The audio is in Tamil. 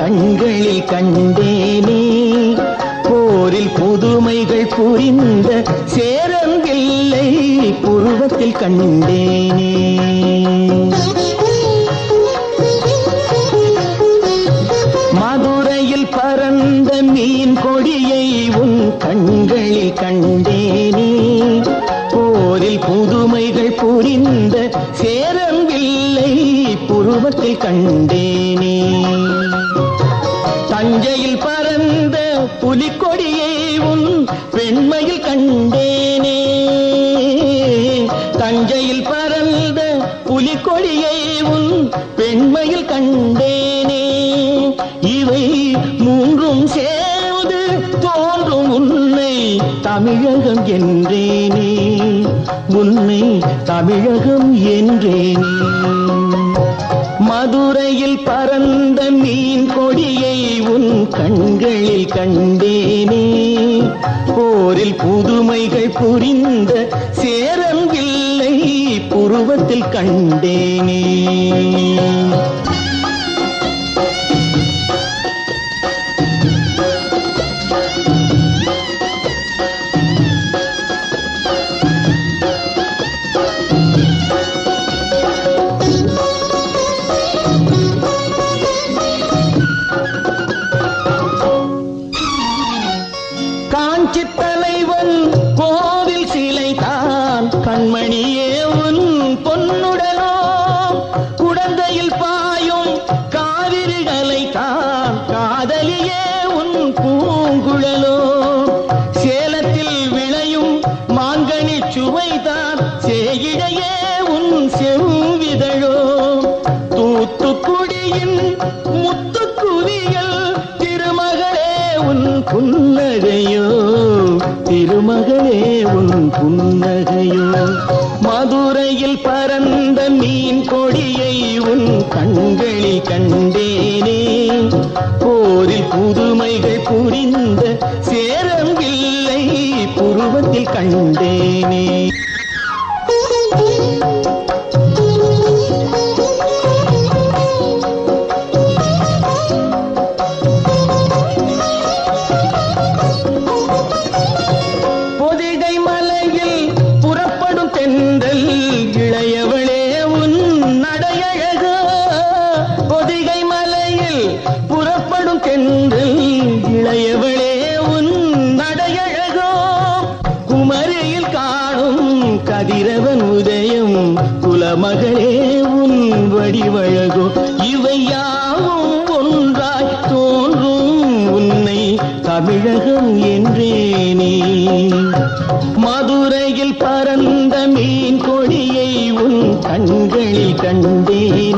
கண்களில் கண்டேனே போரில் புதுமைகள் புரிந்த சேரங்கில்லை புருவத்தில் கண்டேனே மதுரையில் பறந்த மீன் கொடியை உன் கண்களில் கண்டேனே போரில் புதுமைகள் புரிந்த சேரங்கில்லை புருவத்தில் கண்டேனே தஞ்சையில் பறந்த புலிக்கொடியை உன் பெண்மையில் கண்டேனே தஞ்சையில் பறந்த புலிக்கொடியை உன் பெண்மையில் கண்டேனே இவை மூன்றும் சேர்ந்து தோன்றும் உன்னை தமிழகம் என்றேனே உன்னை தமிழகம் என்றேனே மதுரையில் பறந்த மீன் கொடியை உன் கண்களில் கண்டேனே போரில் புதுமைகள் புரிந்த சேரங்கில்லை புருவத்தில் கண்டேனே காஞ்சி தலைவன் கோவில் சிலை தான் கண்மணியே உன் பொன்னுடனோ குடந்தையில் பாயும் காவிரிகளை தான் காதலியே உன் பூங்குழலோ சேலத்தில் விளையும் மாங்கனி சுவைதான் சேயிடையே உன் செவ்விதழோ தூத்துக்குடியின் முத்துக்குவியல் திருமகளே உன் புன்னகையோ திருமகளே உன் புன்னகையோ மதுரையில் பறந்த மீன் கொடியை உன் கண்களில் கண்டேனே போரில் புதுமைகள் புரிந்த சேரங்கில்லை புருவத்தில் கண்டேனே பொதிகை மலையில் புறப்படும் தென்றல் இளையவளே உன் நடையழகோ பொதிகை மலையில் புறப்படும் தென்றல் இளையவளே உன் நடையழகோ குமரியில் காணும் கதிரவன் உதயம் குலமகளே உன் வடிவழகோ இவை யாவும் ஒன்றாய் தோன்றும் உன்னை தமிழகம் என்றேனே மதுரையில் பறந்த மீன் கொடியை உன் கண்களில் கண்டேனே